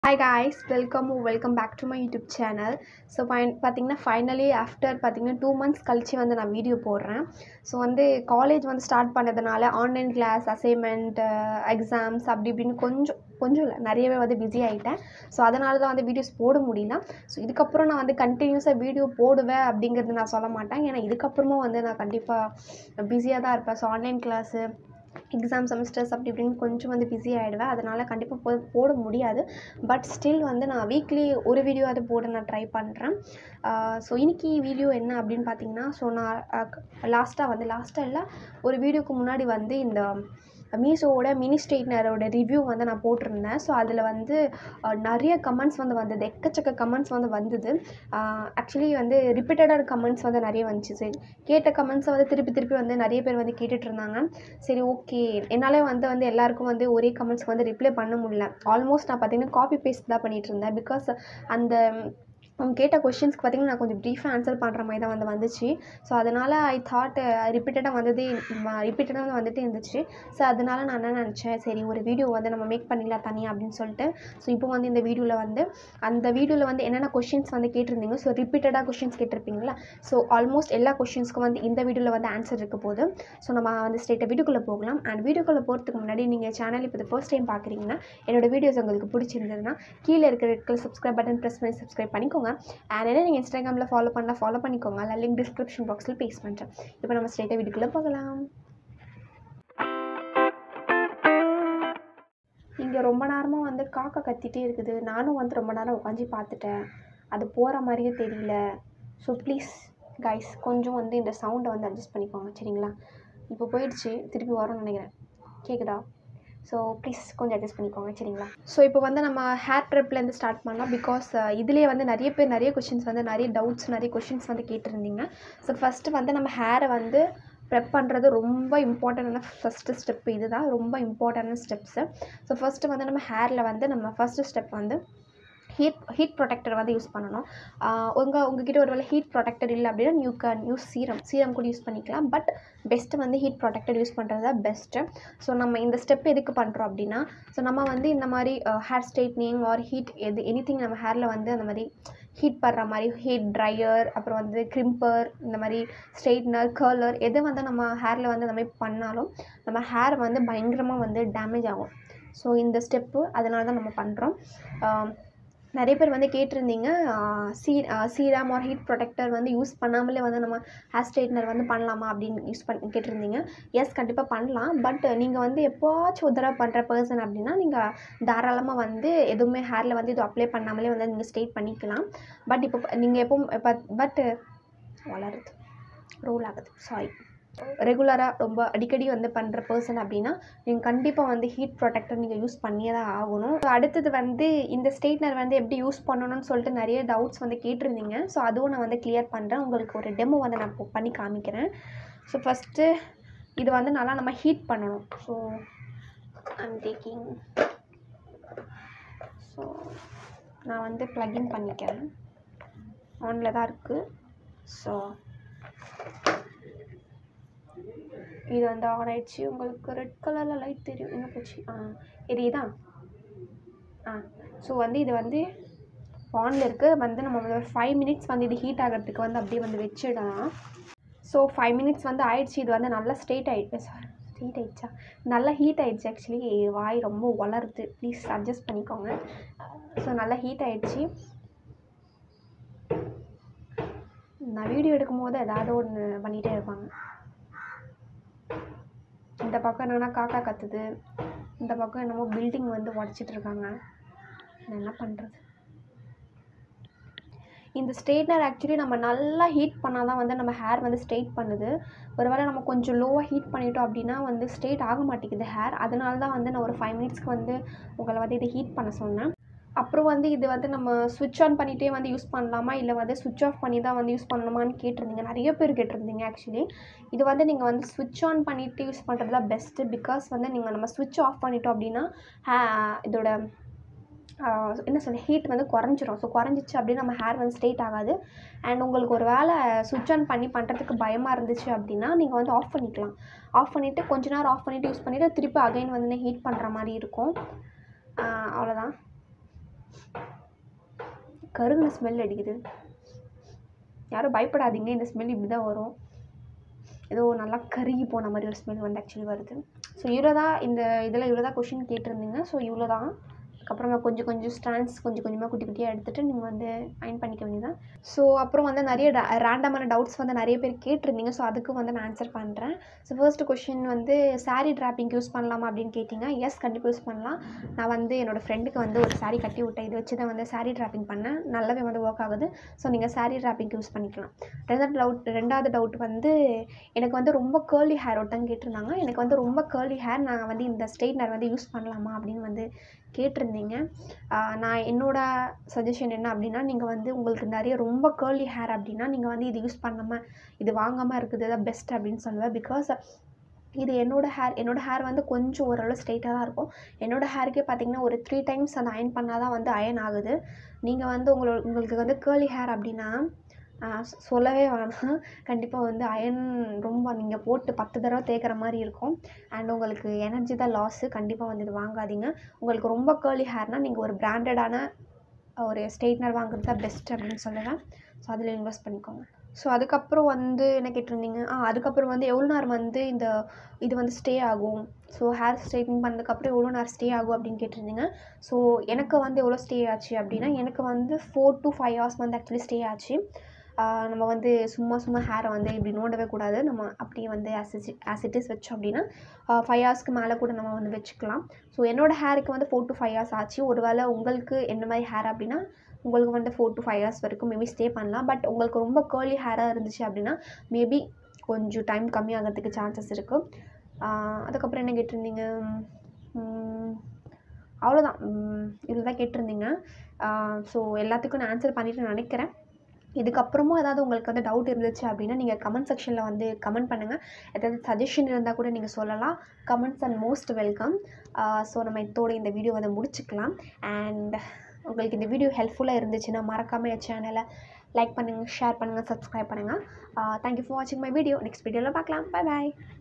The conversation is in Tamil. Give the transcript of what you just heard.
hi guys welcome welcome back to my YouTube channel so fine பார்த்தீங்கன்னா ஃபைனலி ஆஃப்டர் பார்த்தீங்கன்னா டூ மந்த்ஸ் கழிச்சு வந்து நான் வீடியோ போடுறேன் ஸோ வந்து காலேஜ் வந்து ஸ்டார்ட் பண்ணதுனால ஆன்லைன் கிளாஸ் அசைன்மெண்ட் எக்ஸாம்ஸ் அப்படி இப்படின்னு கொஞ்சம் கொஞ்சம் இல்லை நிறையவே வந்து பிஸி ஆகிட்டேன் ஸோ அதனால தான் வந்து வீடியோஸ் போட முடியல ஸோ இதுக்கப்புறம் நான் வந்து கண்டினியூஸாக வீடியோ போடுவேன் அப்படிங்கிறது நான் சொல்ல மாட்டேன் ஏன்னா இதுக்கப்புறமும் வந்து நான் கண்டிப்பாக பிஸியாக தான் இருப்பேன் so online class exam semesters அப்படி இப்படின்னு கொஞ்சம் வந்து பிஸி ஆகிடுவேன் அதனால் கண்டிப்பாக போ போட முடியாது பட் ஸ்டில் வந்து நான் வீக்லி ஒரு வீடியோ அது போட நான் ட்ரை பண்ணுறேன் ஸோ இன்னைக்கு வீடியோ என்ன அப்படின்னு பார்த்தீங்கன்னா ஸோ நான் லாஸ்ட்டாக வந்து லாஸ்ட்டாக இல்லை ஒரு வீடியோக்கு முன்னாடி வந்து இந்த மீஷோவோட மினி ஸ்ட்ரெயிட்னரோட ரிவ்யூ வந்து நான் போட்டிருந்தேன் ஸோ அதில் வந்து அஹ், நிறைய கமெண்ட்ஸ் வந்து வந்தது எக்கச்சக்க கமெண்ட்ஸ் வந்து வந்தது ஆக்சுவலி வந்து ரிப்பீட்டடான கமெண்ட்ஸ் வந்து நிறைய வந்துச்சு சரி கேட்ட கமெண்ட்ஸை வந்து திருப்பி திருப்பி வந்து நிறைய பேர் வந்து கேட்டுட்டு இருந்தாங்க சரி ஓகே என்னால் வந்து வந்து எல்லாருக்கும் வந்து ஒரே கமெண்ட்ஸ்க்கு வந்து ரிப்ளை பண்ண முடியல ஆல்மோஸ்ட் நான் பார்த்தீங்கன்னா காப்பி பேஸ்ட் தான் பண்ணிட்டு இருந்தேன் பிகாஸ் அந்த அவங்க கேட்ட கொஷின்ஸ்க்கு பார்த்தீங்கன்னா நான் கொஞ்சம் ப்ரீஃபாக ஆன்சர் பண்ணுற மாதிரி தான் வந்து வந்துச்சு ஸோ அதனால் ஐ தாட் ரிப்பீட்டடாக வந்ததே ரிப்பீட்டடாக வந்து வந்துட்டே இருந்துச்சு ஸோ அதனால நான் என்ன நினச்சேன் சரி ஒரு வீடியோ வந்து நம்ம மேக் பண்ணிடலாம் தனியாக அப்படின்னு சொல்லிட்டு ஸோ இப்போ வந்து இந்த வீடியோவில் வந்து அந்த வீடியோவில் வந்து என்னென்ன கொஷின்ஸ் வந்து கேட்டிருந்தீங்க ஸோ ரிப்பீட்டடாக கொஷின்ஸ் கேட்டிருப்பீங்களா ஸோ ஆல்மோஸ்ட் எல்லா கொஷின்ஸ்க்கும் வந்து இந்த வீடியோவில் வந்து ஆன்சர் இருக்க போது ஸோ நம்ம வந்து ஸ்ட்ரெயிட்டாக வீடியோக்குள்ளே போகலாம் அண்ட் வீடியோக்குள்ளே போகிறதுக்கு முன்னாடி நீங்கள் சேனல் இப்போ ஃபர்ஸ்ட் டைம் பார்க்குறீங்கன்னா என்னோட வீடியோஸ் உங்களுக்கு பிடிச்சிருந்ததுன்னா கீழே இருக்கிற red colour subscribe button press பண்ணி சப்ஸ்கிரைப் பண்ணிக்கோங்க அண்ட் என்ன நீங்கள் இன்ஸ்டாகிராமில் ஃபாலோ பண்ணலாம் ஃபாலோ பண்ணிக்கோங்க அதில் லிங்க் டிஸ்கிரிப்ஷன் பாக்ஸில் பேஸ் பண்ணுறேன் இப்போ நம்ம ஸ்ட்ரெயிட்டாக வீடியோக்குள்ளே போகலாம் இங்கே ரொம்ப நேரமாக வந்து காக்கா கத்திட்டே இருக்குது நானும் வந்து ரொம்ப நேரம் உட்காந்து பார்த்துட்டேன் அது போகிற மாதிரியே தெரியல ஸோ ப்ளீஸ் கைஸ் கொஞ்சம் வந்து இந்த சவுண்டை வந்து அட்ஜஸ்ட் பண்ணிக்கோங்க சரிங்களா இப்போ போயிடுச்சு திருப்பி வரும்னு நினைக்கிறேன் கேட்குதா ஸோ ப்ளீஸ் கொஞ்சம் அட்ஜஸ்ட் பண்ணிக்கோங்க சரிங்களா ஸோ இப்போ வந்து நம்ம ஹேர் ட்ரிப்லேருந்து ஸ்டார்ட் பண்ணலாம் பிகாஸ் இதுலேயே வந்து நிறைய பேர் நிறைய கொஷின்ஸ் வந்து நிறைய டவுட்ஸ் நிறைய கொஷின்ஸ் வந்து கேட்டிருந்தீங்க ஸோ ஃபஸ்ட்டு வந்து நம்ம ஹேரை வந்து ப்ரெப் பண்ணுறது ரொம்ப இம்பார்ட்டண்டான ஃபஸ்ட்டு ஸ்டெப் இது தான் ரொம்ப இம்பார்ட்டண்டான ஸ்டெப்ஸு ஸோ ஃபஸ்ட்டு வந்து நம்ம ஹேரில் வந்து நம்ம ஃபஸ்ட்டு ஸ்டெப் வந்து ஹீட் ஹீட் ப்ரொடெக்டர் வந்து யூஸ் பண்ணணும் உங்கள் உங்ககிட்ட ஒரு வேளை ஹீட் ப்ரொடெக்டர் இல்லை அப்படின்னா you can use serum serum கூட யூஸ் பண்ணிக்கலாம் பட் பெஸ்ட்டு வந்து ஹீட் ப்ரொடெக்டர் யூஸ் பண்ணுறது தான் பெஸ்ட்டு ஸோ நம்ம இந்த ஸ்டெப் எதுக்கு பண்ணுறோம் அப்படின்னா ஸோ நம்ம வந்து இந்த மாதிரி ஹேர் ஸ்ட்ரைட்னிங் ஆர் ஹீட் எது எனி நம்ம ஹேரில் வந்து அந்த மாதிரி ஹீட் படுற மாதிரி ஹீட் ட்ரையர் அப்புறம் வந்து க்ரிம்பர் இந்த மாதிரி ஸ்ட்ரெயிட்னர் கர்லர் எது வந்து நம்ம ஹேரில் வந்து அந்த மாதிரி பண்ணாலும் நம்ம ஹேர் வந்து பயங்கரமாக வந்து டேமேஜ் ஆகும் ஸோ இந்த ஸ்டெப்பு அதனால தான் நம்ம பண்ணுறோம் நிறைய பேர் வந்து கேட்டிருந்தீங்க சீ சீரம் ஆர் ஹீட் ப்ரொடெக்டர் வந்து யூஸ் பண்ணாமலே வந்து நம்ம ஹேர் ஸ்ட்ரைட்னர் வந்து பண்ணலாமா அப்படின்னு யூஸ் பண்ணி கேட்டிருந்தீங்க எஸ் கண்டிப்பாக பண்ணலாம் பட் நீங்கள் வந்து எப்போவாச்சும் ஒரு தடவை பண்ணுற பர்சன் அப்படின்னா நீங்கள் தாராளமாக வந்து எதுவுமே ஹேரில் வந்து இது அப்ளை பண்ணாமலே வந்து நீங்கள் ஸ்ட்ரெயிட் பண்ணிக்கலாம் பட் இப்போ நீங்கள் எப்போ பட் வளருது ரோல் ஆகுது சாரி ரெகுலராக ரொம்ப அடிக்கடி வந்து பண்ணுற பர்சன் அப்படின்னா நீங்கள் கண்டிப்பாக வந்து ஹீட் ப்ரொடெக்டர் நீங்கள் யூஸ் பண்ணியே தான் ஆகணும் So, அடுத்தது வந்து இந்த ஸ்ட்ரெயிட்னர் வந்து எப்படி யூஸ் பண்ணணும்னு சொல்லிட்டு நிறைய டவுட்ஸ் வந்து கேட்டிருந்தீங்க ஸோ அதுவும் நான் வந்து கிளியர் பண்ணுறேன் உங்களுக்கு ஒரு டெமோ வந்து நான் இப்போ பண்ணி காமிக்கிறேன் ஸோ ஃபஸ்ட்டு இது வந்து நல்லா நம்ம ஹீட் பண்ணணும் ஸோ ஐம் டேக்கிங் ஸோ நான் வந்து ப்ளக்இன் பண்ணிக்கிறேன் ஆனில் தான் இருக்குது ஸோ இது வந்து ஆன் ஆயிடுச்சு உங்களுக்கு ரெட் கலரில் லைட் தெரியும் என்ன போச்சு ஆ எரியுதா ஆ ஸோ வந்து இது வந்து ஆனில் இருக்குது வந்து நம்ம ஒரு ஃபைவ் மினிட்ஸ் வந்து இது ஹீட் ஆகிறதுக்கு வந்து அப்படியே வந்து வச்சிடலாம் ஸோ ஃபைவ் மினிட்ஸ் வந்து ஆயிடுச்சு இது வந்து நல்லா ஸ்ட்ரெயிட் ஆகிடுச்சு சாரி ஸ்ட்ரெயிட் ஆயிடுச்சா நல்லா ஹீட் ஆயிடுச்சு ஆக்சுவலி வாய் ரொம்ப வளருது ப்ளீஸ் அட்ஜஸ்ட் பண்ணிக்கோங்க ஸோ நல்லா ஹீட் ஆயிடுச்சு நான் வீடியோ எடுக்கும் போது ஏதாவது ஒன்று பண்ணிகிட்டே இருப்பாங்க இந்த பக்கம் என்னன்னா காக்கா கத்துது இந்த பக்கம் என்னமோ பில்டிங் வந்து உடச்சிட்டு இருக்காங்க நான் என்ன பண்ணுறது இந்த ஸ்ட்ரெயிட்னர் ஆக்சுவலி நம்ம நல்லா ஹீட் பண்ணால் தான் வந்து நம்ம ஹேர் வந்து ஸ்ட்ரெயிட் பண்ணுது ஒருவேளை நம்ம கொஞ்சம் லோவாக ஹீட் பண்ணிட்டோம் அப்படின்னா வந்து ஸ்ட்ரெயிட் ஆக மாட்டேங்குது ஹேர் அதனால தான் வந்து நான் ஒரு ஃபைவ் மினிட்ஸ்க்கு வந்து உங்களை வந்து இதை ஹீட் பண்ண சொன்னேன் அப்புறம் வந்து இது வந்து நம்ம சுவிட்ச் ஆன் பண்ணிகிட்டே வந்து யூஸ் பண்ணலாமா இல்லை வந்து சுவிட்ச் ஆஃப் பண்ணி தான் வந்து யூஸ் பண்ணணுமான்னு கேட்டிருந்தீங்க நிறைய பேர் கேட்டிருந்தீங்க ஆக்சுவலி இது வந்து நீங்கள் வந்து சுவிட்ச் ஆன் பண்ணிவிட்டு யூஸ் பண்ணுறது தான் பெஸ்ட்டு பிகாஸ் வந்து நீங்கள் நம்ம சுவிட்ச் ஆஃப் பண்ணிட்டோம் அப்படின்னா ஹே- இதோட ஆஹ் என்ன சொல்ல ஹீட் வந்து குறைஞ்சிரும் ஸோ குறைஞ்சிச்சு அப்படின்னா நம்ம ஹேர் வந்து ஸ்ட்ரெயிட் ஆகாது அண்ட் உங்களுக்கு ஒரு வேளை சுவிட்ச் ஆன் பண்ணி பண்ணுறதுக்கு பயமாக இருந்துச்சு அப்படின்னா நீங்கள் வந்து ஆஃப் பண்ணிக்கலாம் ஆஃப் பண்ணிவிட்டு கொஞ்ச நேரம் ஆஃப் பண்ணிவிட்டு யூஸ் பண்ணிவிட்டு திருப்பி அகைன் வந்து ஹீட் பண்ணுற மாதிரி இருக்கும் ஆஹ் அவ்வளோதான் கருகின ஸ்மெல் அடிக்குது யாரும் பயப்படாதீங்க இந்த ஸ்மெல் இப்படி தான் வரும் ஏதோ நல்லா கருகி போன மாதிரி ஒரு ஸ்மெல் வந்து ஆக்சுவலி வருது ஸோ இவ்வளோ தான் இந்த இதில் இவ்வளோ தான் கொஷின் கேட்டிருந்தீங்க ஸோ இவ்வளோ தான் அதுக்கப்புறமா கொஞ்சம் கொஞ்சம் ஸ்டாண்ட்ஸ் கொஞ்சம் கொஞ்சமாக குட்டி குட்டியாக எடுத்துகிட்டு நீங்கள் வந்து அயன் பண்ணிக்க வேண்டியதான் ஸோ அப்புறம் வந்து நிறைய ரேண்டமான டவுட்ஸ் வந்து நிறைய பேர் கேட்டிருந்தீங்க ஸோ அதுக்கு வந்து நான் ஆன்சர் பண்ணுறேன் ஸோ ஃபர்ஸ்ட் கொஷின் வந்து saree ட்ராப்பிங் யூஸ் பண்ணலாமா அப்படின்னு கேட்டிங்க எஸ் கண்டிப்பாக யூஸ் பண்ணலாம் நான் வந்து என்னோடய ஃப்ரெண்டுக்கு வந்து ஒரு saree கட்டி விட்டேன் இதை வச்சு தான் வந்து saree ட்ராப்பிங் பண்ணேன் நல்லாவே வந்து ஒர்க் ஆகுது ஸோ நீங்கள் saree ட்ராப்பிங் யூஸ் பண்ணிக்கலாம் ரெண்டாவது டவுட் ரெண்டாவது டவுட் வந்து எனக்கு வந்து ரொம்ப கேர்லி ஹேர் ஒருத்தங்க கேட்டிருந்தாங்க எனக்கு வந்து ரொம்ப கேர்லி ஹேர் நான் வந்து இந்த ஸ்ட்ரெயிட்னர் வந்து யூஸ் பண்ணலாமா அப்படின்னு வந்து கேட்டிருந்தீங்க ஆஹ் நான் என்னோட சஜஷன் என்ன அப்படின்னா நீங்கள் வந்து உங்களுக்கு நிறைய ரொம்ப கேர்லி ஹேர் அப்படின்னா நீங்கள் வந்து இது யூஸ் பண்ணாமல் இது வாங்காமல் இருக்குது தான் பெஸ்ட் அப்படின்னு சொல்லுவேன் பிகாஸ் இது என்னோட ஹேர் என்னோட ஹேர் வந்து கொஞ்சம் ஓரளவு ஸ்ட்ரைட்டாக தான் இருக்கும் என்னோட ஹேருக்கே பார்த்தீங்கன்னா ஒரு த்ரீ டைம்ஸ் அந்த அயன் பண்ணால் தான் வந்து அயன் ஆகுது நீங்கள் வந்து உங்களோட உங்களுக்கு வந்து கேர்லி ஹேர் அப்படின்னா ஆஹ் சொ- சொல்லவே வேணாம் கண்டிப்பாக வந்து அயன் ரொம்ப நீங்கள் போட்டு பத்து தடவை தேய்க்கிற மாதிரி இருக்கும் அண்ட் உங்களுக்கு எனர்ஜி தான் லாஸு கண்டிப்பாக வந்து இது வாங்காதீங்க உங்களுக்கு ரொம்ப கேர்லி ஹேர்னால் நீங்கள் ஒரு பிராண்டடான ஒரு ஸ்ட்ரெயிட்னர் வாங்குறது தான் பெஸ்ட் அப்படின்னு சொல்லுவேன் ஸோ அதில் இன்வெஸ்ட் பண்ணிக்கோங்க ஸோ அதுக்கப்புறம் வந்து என்ன கேட்டிருந்தீங்க ஆ அதுக்கப்புறம் வந்து எவ்வளோ நேரம் வந்து இந்த இது வந்து ஸ்டே ஆகும் ஸோ ஹேர் ஸ்ட்ரைட்னிங் பண்ணதுக்கப்புறம் எவ்வளோ நேரம் ஸ்டே ஆகும் அப்படின்னு கேட்டிருந்தீங்க ஸோ எனக்கு வந்து எவ்வளோ ஸ்டே ஆச்சு அப்படின்னா எனக்கு வந்து ஃபோர் to ஃபைவ் ஹவர்ஸ் வந்து ஆக்சுவலி ஸ்டே ஆச்சு ஆஹ் நம்ம வந்து சும்மா சும்மா ஹேரை வந்து இப்படி நோண்டவே கூடாது நம்ம அப்படியே வந்து ஆஸ் ஆஸ் இட் இஸ் வச்சோம் அப்படின்னா ஃபைவ் ஹவர்ஸ்க்கு மேலே கூட நம்ம வந்து வச்சுக்கலாம் ஸோ என்னோட ஹேருக்கு வந்து ஃபோர் to ஃபைவ் ஹவர்ஸ் ஆச்சு ஒருவேளை உங்களுக்கு என்ன மாதிரி ஹேர் அப்படின்னா உங்களுக்கு வந்து ஃபோர் to ஃபைவ் ஹவர்ஸ் வரைக்கும் மேபி ஸ்டே பண்ணலாம் பட் உங்களுக்கு ரொம்ப கேர்லி ஹேராக இருந்துச்சு அப்படின்னா மேபி கொஞ்சம் டைம் கம்மியாகிறதுக்கு சான்சஸ் இருக்குது அதுக்கப்புறம் என்ன கேட்டிருந்தீங்க உம், அவ்வளோதான் இதில் தான் கேட்டிருந்தீங்க ஸோ எல்லாத்துக்கும் நான் ஆன்சர் பண்ணிட்டு நினைக்கிறேன் இதுக்கப்புறமும் ஏதாவது உங்களுக்கு வந்து டவுட் இருந்துச்சு அப்படின்னா நீங்கள் கமெண்ட் செக்ஷனில் வந்து கமெண்ட் பண்ணுங்கள் ஏதாவது சஜஷன் இருந்தால் கூட நீங்கள் சொல்லலாம் comments and most welcome so நம்ம இதோட இந்த வீடியோ வந்து முடிச்சுக்கலாம் அண்ட் உங்களுக்கு இந்த வீடியோ ஹெல்ப்ஃபுல்லாக இருந்துச்சுன்னா மறக்காமல் என் சேனலை லைக் பண்ணுங்கள் ஷேர் பண்ணுங்கள் சப்ஸ்கிரைப் பண்ணுங்கள் தேங்க்யூ ஃபார் வாட்சிங் மை வீடியோ நெக்ஸ்ட் வீடியோவில் பார்க்கலாம் பை பாய்